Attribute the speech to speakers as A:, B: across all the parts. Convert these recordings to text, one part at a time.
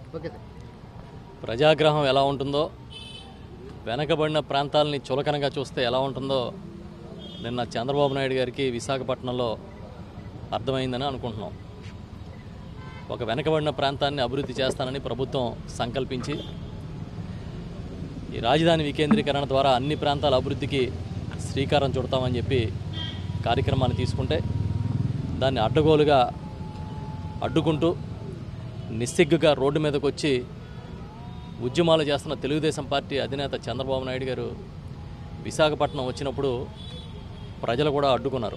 A: okay sir
B: ప్రజాగ్రహం ఎలా ఉంటుందో వెనకబడిన ప్రాంతాలని చులకనగా చూస్తే ఎలా ఉంటుందో నిన్న చంద్రబాబు నాయుడు గారికి విశాఖపట్నంలో అర్థమైందని అనుకుంటున్నాం ఒక వెనకబడిన ప్రాంతాన్ని అభివృద్ధి చేస్తానని ప్రభుత్వం సంకల్పించి ఈ రాజధాని వికేంద్రీకరణ ద్వారా అన్ని ప్రాంతాల అభివృద్ధికి శ్రీకారం చుడతామని చెప్పి కార్యక్రమాన్ని తీసుకుంటే దాన్ని అడ్డగోలుగా అడ్డుకుంటూ నిస్సిగ్గుగా రోడ్డు మీదకి వచ్చి ఉద్యమాలు చేస్తున్న తెలుగుదేశం పార్టీ అధినేత చంద్రబాబు నాయుడు గారు విశాఖపట్నం వచ్చినప్పుడు ప్రజలు కూడా అడ్డుకున్నారు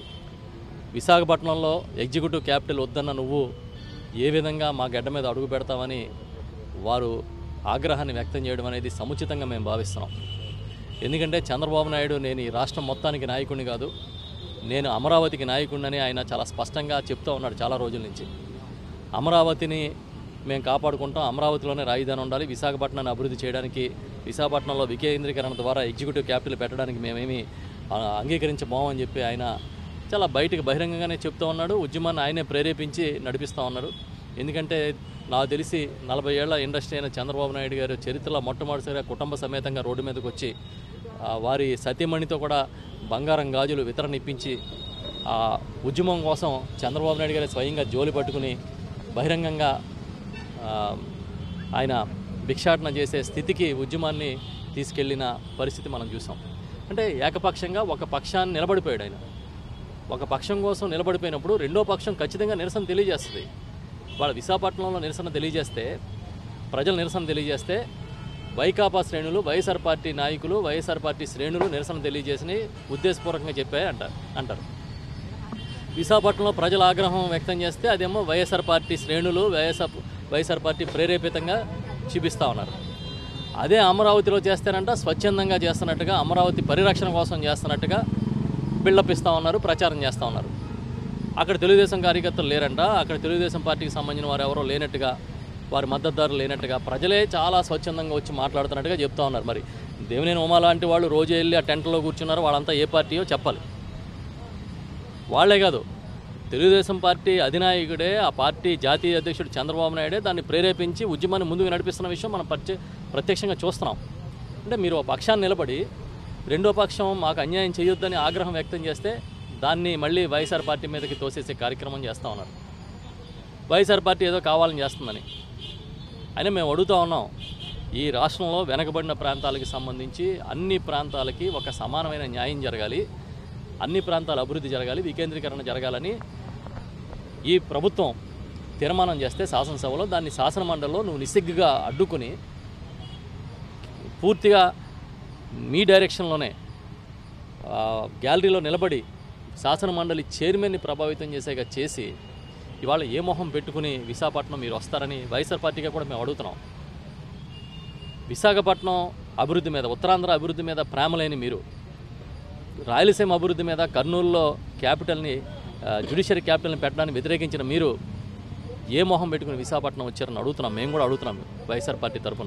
B: విశాఖపట్నంలో ఎగ్జిక్యూటివ్ క్యాపిటల్ వద్దన్న నువ్వు ఏ విధంగా మా గడ్డ మీద అడుగు పెడతామని వారు ఆగ్రహాన్ని వ్యక్తం చేయడం అనేది సముచితంగా మేము భావిస్తున్నాం ఎందుకంటే చంద్రబాబు నాయుడు నేను ఈ రాష్ట్రం మొత్తానికి నాయకుడిని కాదు నేను అమరావతికి నాయకుడినని ఆయన చాలా స్పష్టంగా చెప్తూ ఉన్నాడు చాలా రోజుల నుంచి అమరావతిని మేము కాపాడుకుంటాం అమరావతిలోనే రాజధాని ఉండాలి విశాఖపట్నాన్ని అభివృద్ధి చేయడానికి విశాఖపట్నంలో వికేంద్రీకరణ ద్వారా ఎగ్జిక్యూటివ్ క్యాపిటల్ పెట్టడానికి మేమేమి ఆ, అంగీకరించబోమని చెప్పి ఆయన చాలా బయటకు బహిరంగంగానే చెప్తూ ఉన్నాడు ఉద్యమాన్ని ఆయనే ప్రేరేపించి నడిపిస్తూ ఉన్నాడు ఎందుకంటే నాకు తెలిసి నలభై ఏళ్ల ఇండస్ట్రీ అయిన చంద్రబాబు నాయుడు గారు చరిత్రలో మొట్టమొదటిసారిగా కుటుంబ సమేతంగా రోడ్డు మీదకి వచ్చి ఆ, వారి సతీమణితో కూడా బంగారం గాజులు వితరణ ఇప్పించి ఆ ఉద్యమం కోసం చంద్రబాబు నాయుడు గారి స్వయంగా జోలి పట్టుకుని బహిరంగంగా ఆ, ఆయన భిక్షాటన చేసే స్థితికి ఉద్యమాన్ని తీసుకెళ్లిన పరిస్థితి మనం చూసాం అంటే ఏకపక్షంగా ఒక పక్షాన్ని నిలబడిపోయాడు ఆయన ఒక పక్షం కోసం నిలబడిపోయినప్పుడు రెండో పక్షం ఖచ్చితంగా నిరసన తెలియజేస్తుంది వాళ్ళ విశాఖపట్నంలో నిరసన తెలియజేస్తే ప్రజలు నిరసన తెలియజేస్తే వైకాపా శ్రేణులు వైఎస్ఆర్ పార్టీ నాయకులు వైఎస్ఆర్ పార్టీ శ్రేణులు నిరసన తెలియజేసి ఉద్దేశపూర్వకంగా చెప్పాయి అంటారు అంటారు విశాఖపట్నంలో ప్రజల ఆగ్రహం వ్యక్తం చేస్తే అదేమో వైఎస్ఆర్ పార్టీ శ్రేణులు వైఎస్ఆర్ వైఎస్ఆర్ పార్టీ ప్రేరేపితంగా చూపిస్తూ ఉన్నారు అదే అమరావతిలో చేస్తేనంట స్వచ్ఛందంగా చేస్తున్నట్టుగా అమరావతి పరిరక్షణ కోసం చేస్తున్నట్టుగా బిల్డప్ ఇస్తూ ఉన్నారు ప్రచారం చేస్తూ ఉన్నారు అక్కడ తెలుగుదేశం కార్యకర్తలు లేరంట అక్కడ తెలుగుదేశం పార్టీకి సంబంధించిన వారు ఎవరో లేనట్టుగా వారి మద్దతుదారులు లేనట్టుగా ప్రజలే చాలా స్వచ్ఛందంగా వచ్చి మాట్లాడుతున్నట్టుగా చెప్తా ఉన్నారు మరి దేవినేని ఉమా లాంటి వాళ్ళు రోజు వెళ్ళి ఆ టెంట్లో కూర్చున్నారు వాళ్ళంతా ఏ పార్టీయో చెప్పాలి వాళ్ళే కాదు తెలుగుదేశం పార్టీ అధినాయకుడే ఆ పార్టీ జాతీయ అధ్యక్షుడు చంద్రబాబు నాయుడే దాన్ని ప్రేరేపించి ఉద్యమాన్ని ముందుకు నడిపిస్తున్న విషయం మనం ప్రత్య ప్రత్యక్షంగా చూస్తున్నాం అంటే మీరు ఒక పక్షాన్ని నిలబడి రెండో పక్షం మాకు అన్యాయం చేయొద్దని ఆగ్రహం వ్యక్తం చేస్తే దాన్ని మళ్ళీ వైఎస్ఆర్ పార్టీ మీదకి తోసేసే కార్యక్రమం చేస్తూ ఉన్నారు వైఎస్ఆర్ పార్టీ ఏదో కావాలని చేస్తుందని అయినా మేము అడుగుతూ ఉన్నాం ఈ రాష్ట్రంలో వెనకబడిన ప్రాంతాలకు సంబంధించి అన్ని ప్రాంతాలకి ఒక సమానమైన న్యాయం జరగాలి అన్ని ప్రాంతాల అభివృద్ధి జరగాలి వికేంద్రీకరణ జరగాలని ఈ ప్రభుత్వం తీర్మానం చేస్తే శాసనసభలో దాన్ని శాసనమండలిలో నువ్వు నిస్సిగ్గుగా అడ్డుకుని పూర్తిగా మీ డైరెక్షన్లోనే ఆ, గ్యాలరీలో నిలబడి శాసనమండలి చైర్మన్ని ప్రభావితం చేసేగా చేసి ఇవాళ ఏ మొహం పెట్టుకుని విశాఖపట్నం మీరు వస్తారని వైఎస్ఆర్ పార్టీగా కూడా మేము అడుగుతున్నాం విశాఖపట్నం అభివృద్ధి మీద ఉత్తరాంధ్ర అభివృద్ధి మీద ప్రేమ లేని మీరు రాయలసీమ అభివృద్ధి మీద కర్నూలులో క్యాపిటల్ని జ్యుడిషియరీ క్యాపిటల్ని పెట్టడానికి వ్యతిరేకించిన మీరు ఏ మొహం పెట్టుకుని విశాఖపట్నం వచ్చారని అడుగుతున్నాం మేము కూడా అడుగుతున్నాం వైఎస్ఆర్ పార్టీ తరఫున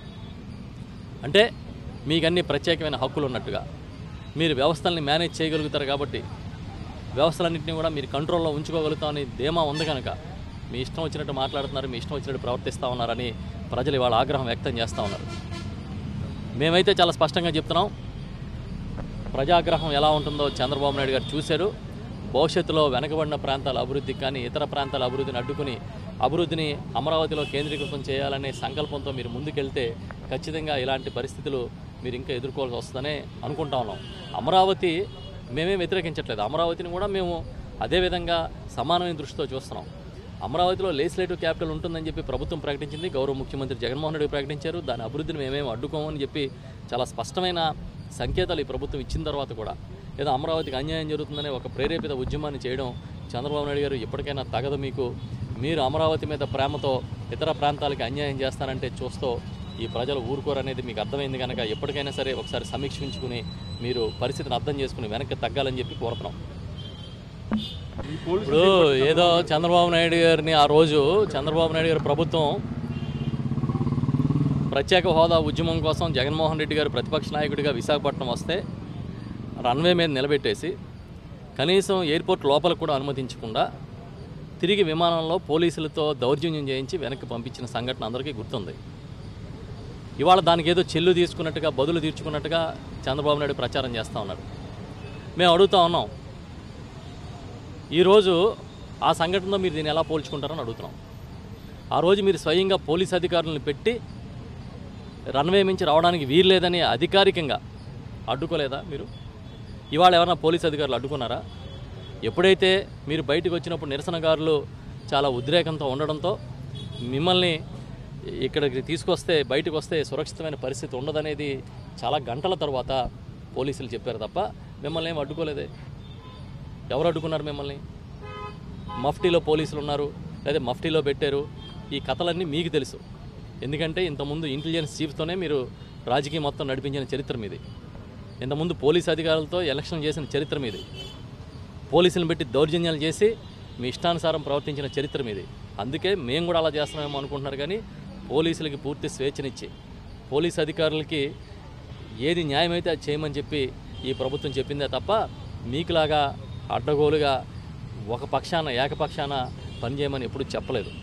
B: అంటే మీకు అన్ని ప్రత్యేకమైన హక్కులు ఉన్నట్టుగా మీరు వ్యవస్థల్ని మేనేజ్ చేయగలుగుతారు కాబట్టి వ్యవస్థలన్నింటినీ కూడా మీరు కంట్రోల్లో ఉంచుకోగలుగుతామని ధీమా ఉంది కనుక మీ ఇష్టం వచ్చినట్టు మాట్లాడుతున్నారు మీ ఇష్టం వచ్చినట్టు ప్రవర్తిస్తూ ఉన్నారని ప్రజలు ఇవాళ ఆగ్రహం వ్యక్తం చేస్తూ ఉన్నారు మేమైతే చాలా స్పష్టంగా చెప్తున్నాం ప్రజాగ్రహం ఎలా ఉంటుందో చంద్రబాబు నాయుడు గారు చూశారు భవిష్యత్తులో వెనకబడిన ప్రాంతాల అభివృద్ధికి కానీ ఇతర ప్రాంతాల అభివృద్ధిని అడ్డుకుని అభివృద్ధిని అమరావతిలో కేంద్రీకృతం చేయాలనే సంకల్పంతో మీరు ముందుకెళ్తే ఖచ్చితంగా ఇలాంటి పరిస్థితులు మీరు ఇంకా ఎదుర్కోవాల్సి వస్తుందనే అనుకుంటా ఉన్నాం అమరావతి మేమేం వ్యతిరేకించట్లేదు అమరావతిని కూడా మేము అదేవిధంగా సమానమైన దృష్టితో చూస్తున్నాం అమరావతిలో లేజిస్లేటివ్ క్యాపిటల్ ఉంటుందని చెప్పి ప్రభుత్వం ప్రకటించింది గౌరవ ముఖ్యమంత్రి జగన్మోహన్ రెడ్డి ప్రకటించారు దాని అభివృద్ధిని మేమేం అడ్డుకోమని చెప్పి చాలా స్పష్టమైన సంకేతాలు ఈ ప్రభుత్వం ఇచ్చిన తర్వాత కూడా ఏదో అమరావతికి అన్యాయం జరుగుతుందనే ఒక ప్రేరేపిత ఉద్యమాన్ని చేయడం చంద్రబాబు నాయుడు గారు ఎప్పటికైనా తగదు మీకు మీరు అమరావతి మీద ప్రేమతో ఇతర ప్రాంతాలకి అన్యాయం చేస్తారంటే చూస్తూ ఈ ప్రజలు ఊరుకోరనేది మీకు అర్థమైంది కనుక ఎప్పటికైనా సరే ఒకసారి సమీక్షించుకుని మీరు పరిస్థితిని అర్థం చేసుకుని వెనక్కి తగ్గాలని చెప్పి కోరుతున్నాం ఇప్పుడు ఏదో చంద్రబాబు నాయుడు గారిని ఆ రోజు చంద్రబాబు నాయుడు గారి ప్రభుత్వం ప్రత్యేక హోదా ఉద్యమం కోసం జగన్మోహన్ రెడ్డి గారు ప్రతిపక్ష నాయకుడిగా విశాఖపట్నం వస్తే రన్వే మీద నిలబెట్టేసి కనీసం ఎయిర్పోర్ట్ లోపల కూడా అనుమతించకుండా తిరిగి విమానంలో పోలీసులతో దౌర్జన్యం చేయించి వెనక్కి పంపించిన సంఘటన అందరికీ గుర్తుంది ఇవాళ దానికి ఏదో చెల్లు తీసుకున్నట్టుగా బదులు తీర్చుకున్నట్టుగా చంద్రబాబు నాయుడు ప్రచారం చేస్తూ ఉన్నాడు మేము అడుగుతా ఉన్నాం ఈరోజు ఆ సంఘటనతో మీరు దీన్ని ఎలా పోల్చుకుంటారని అడుగుతున్నాం ఆ రోజు మీరు స్వయంగా పోలీస్ అధికారులను పెట్టి రన్వే మించి రావడానికి వీలు లేదని అధికారికంగా అడ్డుకోలేదా మీరు ఇవాళ ఎవరైనా పోలీస్ అధికారులు అడ్డుకున్నారా ఎప్పుడైతే మీరు బయటకు వచ్చినప్పుడు నిరసనకారులు చాలా ఉద్రేకంతో ఉండడంతో మిమ్మల్ని ఇక్కడికి తీసుకొస్తే బయటకు వస్తే సురక్షితమైన పరిస్థితి ఉండదనేది చాలా గంటల తర్వాత పోలీసులు చెప్పారు తప్ప మిమ్మల్ని ఏం అడ్డుకోలేదే ఎవరు అడ్డుకున్నారు మిమ్మల్ని మఫ్టీలో పోలీసులు ఉన్నారు లేదా మఫ్టీలో పెట్టారు ఈ కథలన్నీ మీకు తెలుసు ఎందుకంటే ఇంతకుముందు ఇంటెలిజెన్స్ చీఫ్తోనే మీరు రాజకీయం మొత్తం నడిపించిన చరిత్ర మీది ఇంతకుముందు పోలీస్ అధికారులతో ఎలక్షన్ చేసిన చరిత్ర మీది పోలీసులను పెట్టి దౌర్జన్యాలు చేసి మీ ఇష్టానుసారం ప్రవర్తించిన చరిత్ర మీది అందుకే మేము కూడా అలా చేస్తున్నామేమో అనుకుంటున్నారు కానీ పోలీసులకి పూర్తి స్వేచ్ఛనిచ్చి పోలీస్ అధికారులకి ఏది న్యాయమైతే అది చేయమని చెప్పి ఈ ప్రభుత్వం చెప్పిందే తప్ప మీకులాగా అడ్డగోలుగా ఒక పక్షాన ఏకపక్షాన పనిచేయమని ఎప్పుడు చెప్పలేదు